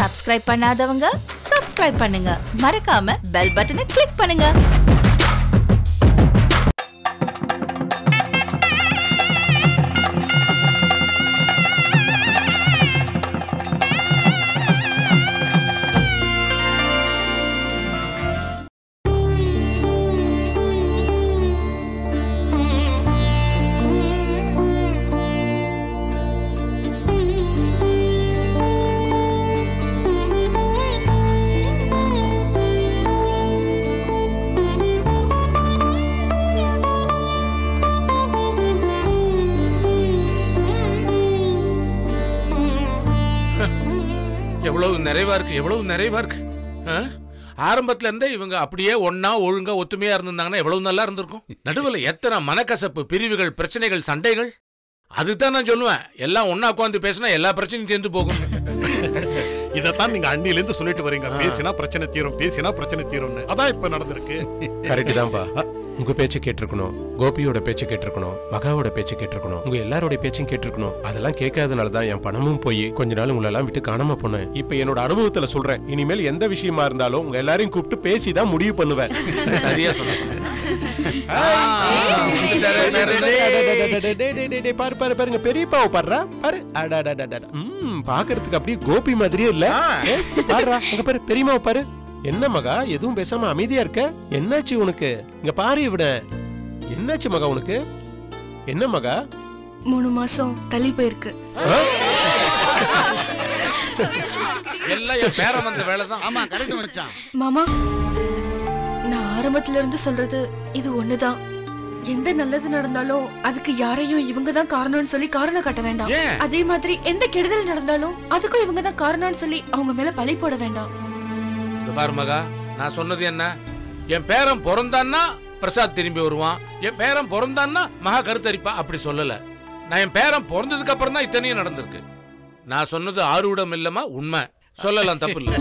Subscribe பண்ணாதவங்க subscribe பண்ணுங்க மறக்காம பெல் பட்டனை கிளிக் பண்ணுங்க எவ்வளவு நிறைவா இருக்கு எவ்வளவு நிறைவா இருக்கு ஆ? ஆரம்பத்துல இருந்தே இவங்க அப்படியே ஒண்ணா ஒழுங்கா ஒத்துமையா இருந்திருந்தாங்கன்னா எவ்வளவு நல்லா இருந்திருக்கும் நடுவுல எத்தனை மனக்கசப்பு பிரிவுகள் பிரச்சனைகள் சண்டைகள் அதுதான் நான் சொல்லுவேன் எல்லாம் ஒண்ணா உட்காந்து பேசினா எல்லா பிரச்சனையும் தீர்ந்து போகும் இதத்தான் நீங்க அண்ணில இருந்து சொல்லிட்டு வரீங்க பேசினா பிரச்சனை தீரும் பேசினா பிரச்சனை தீரும்னு அதான் இப்ப நடந்திருக்கு கரெக்ட் தான்ப்பா உங்க பேச்சு கேட்டிருக்கணும் கோபியோட பேச்சு கேட்டிருக்கணும் மகாவோட பேச்சு கேட்டிருக்கணும் உங்க எல்லாரோட பேச்சும் கேட்டிருக்கணும் அதெல்லாம் கேட்காதனால தான் என் பணமும் போய் கொஞ்ச நாள் உங்களை எல்லாம் விட்டு காணாம போனேன் இப்ப என்னோட அனுபவத்துல சொல்றேன் இனிமேல் எந்த விஷயமா இருந்தாலும் உங்க எல்லாரையும் கூப்பிட்டு பேசி தான் முடிவு பண்ணுவேன் சரியா சொன்ன பாரு பாரு பாருங்க பெரியப்பாவை பாருடா பாரு அடடடடட. ம் பாக்குறதுக்கு அப்படியே கோபி மாதிரியே இல்ல ஏ, பாருடா அங்க பாரு பெரியம்மாவை பாரு என்ன மகா எதுவும் பேசாம அமைதியா இருக்க என்னாச்சு உனக்கு இங்க பாரு இவட என்னாச்சு மகா உனக்கு என்ன மகா மூணு மாசம் தள்ளி போயிருக்கு எல்லாம் என் பேரன் வந்த வேலை தான் ஆமா கரெக்ட் மச்சான் மாமா நான் ஆரம்பத்துல இருந்து சொல்றது இது ஒண்ணுதான் எந்த நல்லது நடந்தாலும் அதுக்கு யாரையும் இவங்க தான் காரணம்னு சொல்லி காரணம் காட்ட வேண்டாம் ஏன்? அதே மாதிரி எந்த கெடுதல் நடந்தாலும் அதுக்கும் இவங்க தான் காரணம்னு சொல்லி அவங்க மேல பழி போட வேண்டாம் இந்த பாரு மகா நான் சொன்னது என்ன என் பேரன் பிறந்தான்னா பிரசாத் திரும்பி வருவான் என் பேரன் பிறந்தான்னா மகா கருத்தரிப்பா அப்படி சொல்லல நான் என் பேரன் பிறந்ததுக்கு அப்புறம் தான் இத்தனையும் நடந்திருக்கு நான் சொன்னது ஆறுவிடம் இல்லமா உண்மை சொல்லலாம் தப்பு இல்லை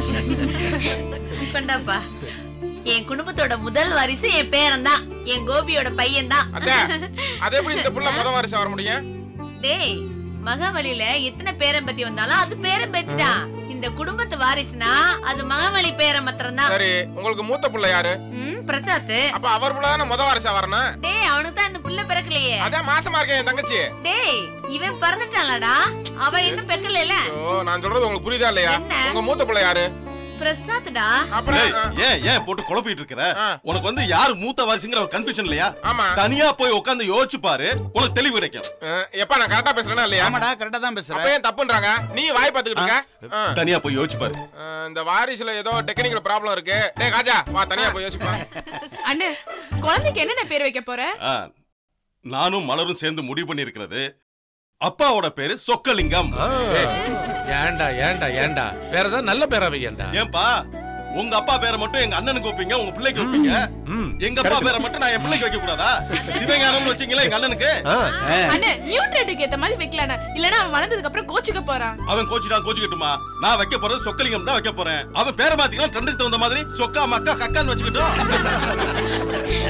கொண்டாப்பா என் குடும்பத்தோட முதல் வாரிசு என் பேரன் தான் என் கோபியோட பையன் தான் அத்தை அது எப்படி இந்த புள்ள முத வாரிசு வர முடியும் டேய் மகாவலியில எத்தனை பேரன் பத்தி வந்தாலும் அது பேரன் பத்தி தான் இந்த குடும்பத்து வாரிசுனா அது மகாவலி பேரன் மாத்திரம் தான் சரி உங்களுக்கு மூத்த புள்ள யாரு ம் பிரசாத் அப்ப அவர் புள்ள தானே முத வாரிசா வரணும் டேய் அவனுக்கு தான் இன்னும் புள்ள பிறக்கலையே அதான் மாசமா இருக்கேன் என் தங்கச்சி டேய் இவன் பிறந்துட்டான்லடா அவ இன்னும் பெக்கல ஓ நான் சொல்றது உங்களுக்கு புரியுதா இல்லையா என்ன? உங்க மூத்த புள்ள யாரு பிரசாத்டா அப்புறம் ஏய், ஆ, ஏன் ஏன் போட்டு குழப்பிட்டு இருக்கிற ஆ. உனக்கு வந்து யாரு மூத்த வாரிசுங்கிற ஒரு கன்ஃபியூஷன் இல்லையா ஆமா தனியா போய் உட்கார்ந்து யோசிச்சு பாரு உனக்கு தெளிவு கிடைக்கும் ஆ, எப்பா நான் கரெக்டா பேசுறேனா இல்லையா ஆமாடா கரெக்டா தான் அப்ப பேசுறேன் ஏன் தப்புன்றாங்க நீ வாய் பாத்துக்கிட்டு இருக்க ஆ. தனியா போய் யோசிச்சு பாரு ஆ, இந்த வாரிசுல ஏதோ டெக்னிக்கல் ப்ராப்ளம் இருக்கு டேய் காஜா வா தனியா போய் யோசிப்பா அண்ணே குழந்தைக்கு என்னென்ன பேர் வைக்க போற ஆ, நானும் மலரும் சேர்ந்து முடிவு பண்ணியிருக்கிறது அப்பாவோட பேரு சொக்கலிங்கம் ஏய், ஏன்டா ஏன்டா ஏன்டா வேற ஏதாவது நல்ல பேரா வையண்டா ஏன்பா உங்க அப்பா பேரை மட்டும் எங்க அண்ணனுக்கு வைப்பீங்க உங்க பிள்ளைக்கு வைப்பீங்க ம் எங்க அப்பா பேரை மட்டும் நான் என் பிள்ளைக்கு வைக்க கூடாதா சிவஞானம்னு வச்சீங்களா எங்க அண்ணனுக்கு ஆ, அண்ணே நியூட்ரேட்டுக்கு ஏத்த மாதிரி வைக்கலாண்ணே இல்லனா அவன் வளர்ந்ததுக்கு அப்புறம் கோச்சுக்க போறான் அவன் கோச்சிட்டான் கோச்சிக்கட்டுமா நான் வைக்க போறது சொக்கலிங்கம் தான் வைக்க போறேன் அவன் பேரை மாத்திக்கலாம் ட்ரெண்டுக்கு தகுந்த மாதிரி சொக்கா மக்கா கக்கான்னு வச்சுக்கிட்டோம்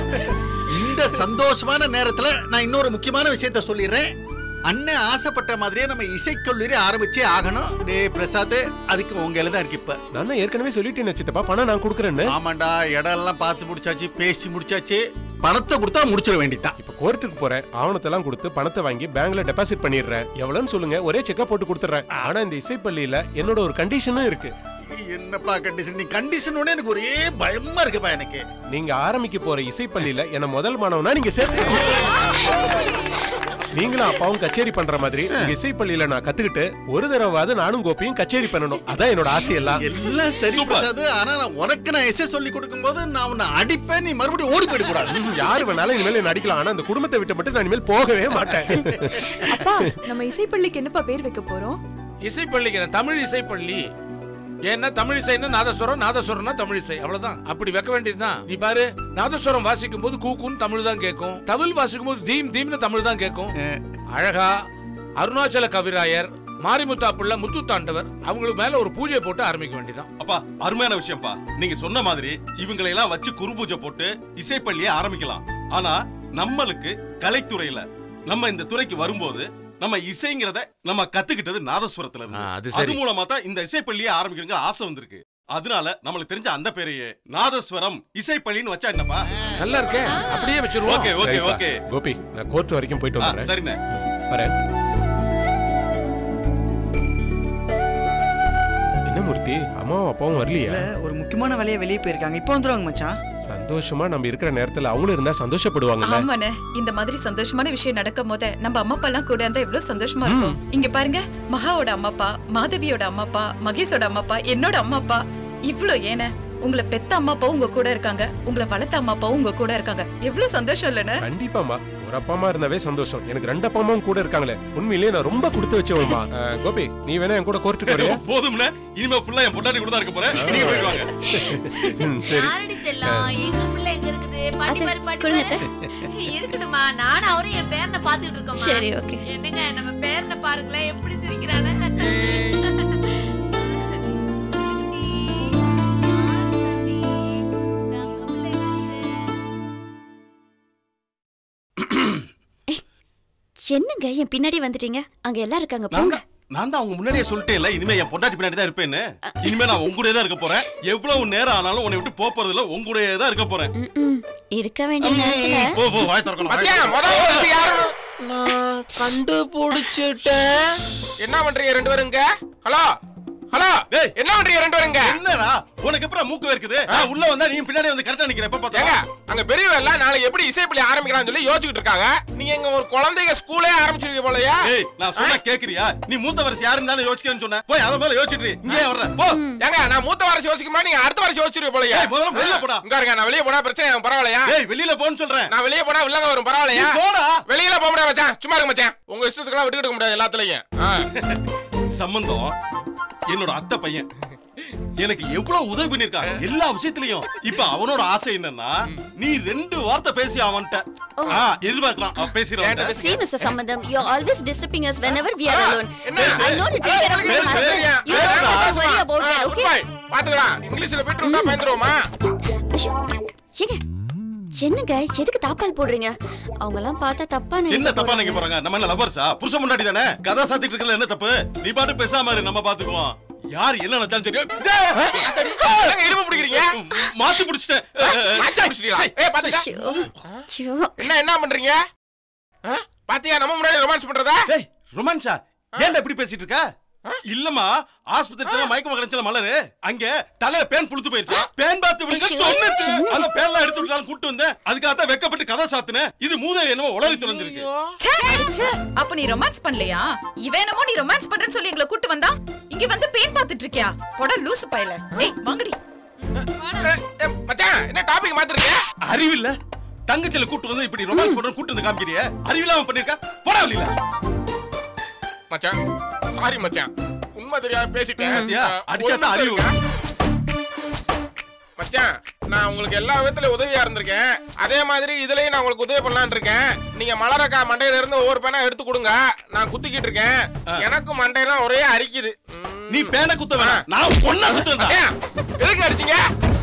இந்த சந்தோஷமான நேரத்துல நான் இன்னொரு முக்கியமான விஷயத்த சொல்லிடுறேன் அண்ணன் ஆசைப்பட்ட மாதிரியே நம்ம இசைக்கல்லூரி ஆரம்பிச்சே ஆகணும் டேய் பிரசாத் அதுக்கு உங்க தான் இருக்கு இப்ப நான் தான் ஏற்கனவே சொல்லிட்டேன் சித்தப்பா பணம் நான் கொடுக்குறேன்னு ஆமாண்டா இடம் எல்லாம் பார்த்து முடிச்சாச்சு பேசி முடிச்சாச்சு பணத்தை கொடுத்தா முடிச்சிட வேண்டியதான் இப்ப கோர்ட்டுக்கு போறேன் ஆவணத்தெல்லாம் கொடுத்து பணத்தை வாங்கி பேங்க்ல டெபாசிட் பண்ணிடுறேன் எவ்வளவுன்னு சொல்லுங்க ஒரே செக்கா போட்டு கொடுத்துறேன் ஆனா இந்த இசைப்பள்ளியில என்னோட ஒரு கண்டிஷனும் இருக்கு என்னப்பா கண்டிஷன் நீ கண்டிஷன் உடனே எனக்கு ஒரே பயமா இருக்குப்பா எனக்கு நீங்க ஆரம்பிக்க போற இசைப்பள்ளியில என்ன முதல் மாணவனா நீங்க சேர்த்து நீங்களும் அப்பாவும் கச்சேரி பண்ற மாதிரி உங்க இசைப்பள்ளியில நான் கத்துக்கிட்டு ஒரு தடவையாவது நானும் கோபியும் கச்சேரி பண்ணணும் அதான் என்னோட ஆசையெல்லாம் எல்லாம் சரி சூப்பர். பிரசாத் ஆனா நான் உனக்கு நான் எஸ்ஏ சொல்லி கொடுக்கும்போது நான் உன்னை அடிப்பேன் நீ மறுபடியும் ஓடி போயிட கூடாது ம், யாரு வேணாலும் இனிமேல் என்ன அடிக்கலாம் ஆனா அந்த குடும்பத்தை விட்டு மட்டும் நான் இனிமேல் போகவே மாட்டேன் அப்பா நம்ம இசைப்பள்ளிக்கு என்னப்பா பேர் வைக்க போறோம் இசைப்பள்ளிக்கு நான் தமிழ் இசைப்பள்ளி ஏன்னா தமிழ் இசைன்னா நாதஸ்வரம் நாதஸ்வரம்னா தமிழ் இசை அவ்வளவுதான் அப்படி வைக்க வேண்டியதுதான் நீ பாரு நாதஸ்வரம் வாசிக்கும் போது கூக்குன்னு தமிழ் தான் கேட்கும் தவில் வாசிக்கும் போது தீம் தீம்னு தமிழ் தான் கேட்கும் அழகா அருணாச்சல கவிராயர் மாரிமுத்தா பிள்ளை முத்துத்தாண்டவர் அவங்களுக்கு மேல ஒரு பூஜை போட்டு ஆரம்பிக்க வேண்டியதான் அப்பா அருமையான விஷயம்ப்பா நீங்க சொன்ன மாதிரி இவங்களை எல்லாம் வச்சு குரு பூஜை போட்டு இசைப்பள்ளியை ஆரம்பிக்கலாம் ஆனா நம்மளுக்கு கலைத்துறையில நம்ம இந்த துறைக்கு வரும்போது நம்ம இசைங்கிறத நம்ம கத்துக்கிட்டது நாதஸ்வரத்துல ஆ, இருந்து அது அது சரி. மூலமா தான் இந்த இசைப்பள்ளியே ஆரம்பிக்கிறங்க ஆசை வந்திருக்கு அதனால நம்மளுக்கு தெரிஞ்ச அந்த பேரையே நாதஸ்வரம் இசைப்பள்ளின்னு வச்சா என்னப்பா நல்லா இருக்கே அப்படியே வச்சிருவோம் ஓகே ஓகே சரிப்பா. ஓகே கோபி நான் கோர்ட் வரைக்கும் போயிட்டு ஆ, வந்துடுறேன் சரிண்ணே வரேன் என்ன மூர்த்தி அம்மாவும் அப்பாவும் வரலையா இல்ல ஒரு முக்கியமான வேலையா வெளியே போயிருக்காங்க இப்போ வந்துருவாங்க மச்சான் சந்தோஷமா நம்ம இருக்கிற நேரத்துல அவங்களும் இருந்தா சந்தோஷப்படுவாங்கல்ல ஆமாண்ணே இந்த மாதிரி சந்தோஷமான விஷயம் நடக்கும் போது நம்ம அம்மா அப்பா எல்லாம் கூட இருந்தா எவ்வளவு சந்தோஷமா இருக்கும் இங்க பாருங்க மகாவோட அம்மா அப்பா மாதவியோட அம்மா அப்பா மகேஷோட அம்மா அப்பா என்னோட அம்மா அப்பா இவ்ளோ ஏன உங்களை பெத்த அம்மா அப்பாவும் உங்க கூட இருக்காங்க உங்களை வளர்த்த அம்மா அப்பாவும் உங்க கூட இருக்காங்க எவ்வளவு சந்தோஷம் இல்லைன்னு கண்டிப்பாமா ஒரு அப்பா அம்மா இருந்தாவே சந்தோஷம் எனக்கு ரெண்டு அப்பா அம்மாவும் கூட இருக்காங்களே உண்மையிலேயே நான் ரொம்ப கொடுத்து வச்சவள்மா அஹ், கோபி நீ வேணா என் கூட கோர்ட்டுக்கு வரையா போதும்ண்ணே இனிமே ஃபுல்லா என் பொண்டாட்டி கூட தான் இருக்க போறேன் நீங்க போயிட்டு வாங்க ம், சரி யாரடி செல்லம் எங்க பிள்ளை எங்க இருக்குது பாட்டி பாரு பாட்டி பாரு இருக்குதுமா நானும் அவரும் என் பேரனை பாத்துட்டு இருக்கோம் சரி, okay. என்னங்க நம்ம பேரனை பாருங்களேன் எப்படி சிரிக்கிறானு என்னங்க என் பின்னாடி வந்துட்டீங்க அங்க எல்லாம் இருக்காங்க நான் போங்க தான் நான் தான் அவங்க முன்னாடியே சொல்லிட்டேன்ல இனிமே என் பொண்டாட்டி பின்னாடி தான் இருப்பேன்னு இனிமே நான் உங்க கூடயே தான் இருக்க போறேன் எவ்வளவு நேரம் ஆனாலும் உன்னை விட்டு போப் போறது இல்ல உங்க கூடயே தான் இருக்க போறேன் ம்ம். இருக்க வேண்டிய நேரத்துல போ போ வாய் திறக்கணும் வாய் மச்சான் முதல் வாரிசு யாரு நான் கண்டுபிடிச்சிட்டேன் என்ன பண்றீங்க ரெண்டு பேரும் இங்க ஹலோ ஹலோ டேய். என்ன பண்றீங்க ரெண்டு பேரும் இங்க என்னடா உனக்கு எப்பறம் மூக்கு வேர்க்குது நான் உள்ள வந்தா நீ பின்னாடி வந்து கரெக்டா நிக்கிற எப்ப ஏங்க பார்த்தா அங்க பெரியவங்க எல்லாம் நாளைக்கு எப்படி இசைப்பள்ளி ஆரம்பிக்கலாம்னு சொல்லி யோசிச்சுட்டு இருக்காங்க நீங்க இங்க ஒரு குழந்தைங்க ஸ்கூலே ஆரம்பிச்சிருக்கீங்க போலயா ஏய் நான் சொன்னா கேக்குறியா நீ மூத்த வருஷம் யாரு இருந்தாலும் யோசிக்கிறேன்னு சொன்ன போய் அத மேல யோசிச்சுட்டு இரு. இங்கே வர்ற போ ஏங்க நான் மூத்த வாரிசு யோசிக்குமா நீங்க அடுத்த வாரிசு யோசிச்சிருக்க போலயா ஏய், முதல்ல வெளில போடா. இங்க இருங்க நான் வெளிய போனா பிரச்சனை எனக்கு பரவாயில்லையா ஏய் வெளியில போன்னு சொல்றேன் நான் வெளிய போனா உள்ளங்க வரும் பரவாயில்லையா நீ போடா. வெளியில போக முடியாது மச்சான் சும்மா இருங்க மச்சான் உங்க இஷ்டத்துக்குலாம் விட்டுக்கிட்டு இருக்க முடியாது எல்லாத்துலயும் ஆ. சம்பந்தம் என்னோட அத்தை பையன் எனக்கு எவ்வளவு உதவி பண்ணிருக்கான் எல்லா விஷயத்திலயும் இப்ப அவனோட ஆசை என்னன்னா நீ ரெண்டு வார்த்தை பேசி அவன்கிட்ட ஆ, எதிர்பார்க்கலாம் அவன் பேசிடுவான் See, Mr. Sambandam, you're always disturbing us whenever we are alone. என்ன? I know to take care of your சரி, சரி. husband. You don't have to worry about that, okay? பாத்துக்கலாம் இங்கிலீஷ்ல போயிட்டு இருந்தா பயந்துருவோமா ஐயோ, ஏங்க, என்னங்க எதுக்கு தாப்பால் போடுறீங்க அவங்க எல்லாம் பார்த்தா தப்பா என்ன நினைக்க தப்பா நினைக்க போறாங்க. போறாங்க நம்ம என்ன லவர்ஸா புருஷ முன்னாடி தானே கதை சாத்திட்டு இருக்கல என்ன தப்பு நீ பாட்டு பேசாம இரு நம்ம பாத்துக்குவோம் யார் என்ன நினைச்சாலும் தெரியும் என்னங்க இடுப்பு பிடிக்கிறீங்க மாத்தி பிடிச்சிட்டேன் மாச்சா பிடிச்சிட்டீங்களா? ஏய், பாத்துக்கா. ஐயோ, ஐயோ. என்ன என்ன பண்றீங்க ஆ? பாத்தியா நம்ம முன்னாடி ரொமான்ஸ் பண்றதா ஏய் ரொமான்ஸா ஏன்டா இப்படி பேசிட்டு இருக்க இல்லம்மா ஆஸ்பத்திரியில மயக்க மகனச்சல மலரு அங்க தலையில பேன் புளுத்து போயிருச்சு பேன் பார்த்து விடுங்க ஐயோ. சொன்னுச்சு அந்த பேன்லாம் எடுத்து விட்டாலும் கூட்டு வந்தேன் அதுக்காக தான் வெக்கப்பட்டு கதை சாத்துனேன் இது மூதேவி என்னமோ உளறி தொலைஞ்சிருக்கு ச்சே, ச்சே. அப்ப நீ ரொமான்ஸ் பண்ணலையா இவன் என்னமோ நீ ரொமான்ஸ் பண்றேன்னு சொல்லி எங்களை கூட்டு வந்தா இங்க வந்து பேன் பாத்துட்டு இருக்கியா போட லூசு பயல ஏய் வாங்கடி ஏய், ஏய், மச்சான் என்ன டாபிக் மாத்துறீங்க அறிவில்ல தங்கச்சில கூட்டு வந்து இப்படி ரொமான்ஸ் பண்ற கூட்டு வந்து காமிக்கிறிய அறிவில்லாம பண்ணிருக்க போடா வெளியில மச்சான் சாரி மச்சான் உண்மை தெரியாம பேசிட்டேன் பாத்தியா? ஆ, ஒரு அடிச்சா தான் நிமிஷம் அறிவு. இருங்க. மச்சான் நான் உங்களுக்கு எல்லா விதத்துல உதவியா இருந்திருக்கேன் அதே மாதிரி இதுலயும் நான் உங்களுக்கு உதவி பண்ணலாம்னு இருக்கேன் நீங்க மலரக்கா மண்டையில இருந்து ஒவ்வொரு பேனா எடுத்து கொடுங்க நான் குத்திக்கிட்டு இருக்கேன் எனக்கும் மண்டையெல்லாம் ஒரே அரிக்குது ம். நீ பேனை குத்த வேணாம் நான் பொண்ணா குத்துறேன்டா மச்சான், எதுக்கு அடிச்சீங்க